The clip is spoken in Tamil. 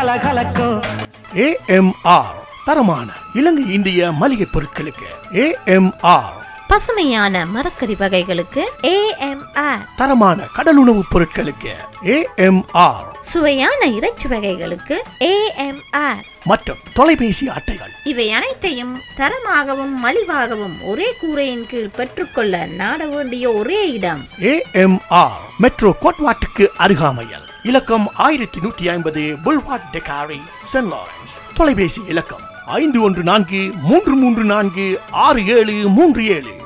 கலகலக்கும் ஏஎம்ஆர் தரமான இலங்கை இந்திய மளிகை பொருட்களுக்கு ஏஎம்ஆர் பசுமையான மரக்கறி வகைகளுக்கு ஏஎம்ஆர் தரமான கடலுணவுப் பொருட்களுக்கு ஏஎம்ஆர் சுவையான இறைச்சி வகைகளுக்கு ஏஎம்ஆர் மற்றும் தொலைபேசி அட்டைகள் இவை அனைத்தையும் தரமாகவும் மலிவாகவும் ஒரே கூரையின் கீழ் பெற்றுக்கொள்ள நாட வேண்டிய ஒரே இடம் ஏஎம்ஆர் மெட்ரோ கோட்வாட்டுக்கு அருகாமையில் இலக்கம் ஆயிரத்தி நூற்றி ஐம்பது புல்வாட் டெகாரி சென்ட் லாரன்ஸ் தொலைபேசி இலக்கம் ஐந்து ஒன்று நான்கு மூன்று மூன்று நான்கு ஆறு ஏழு மூன்று ஏழு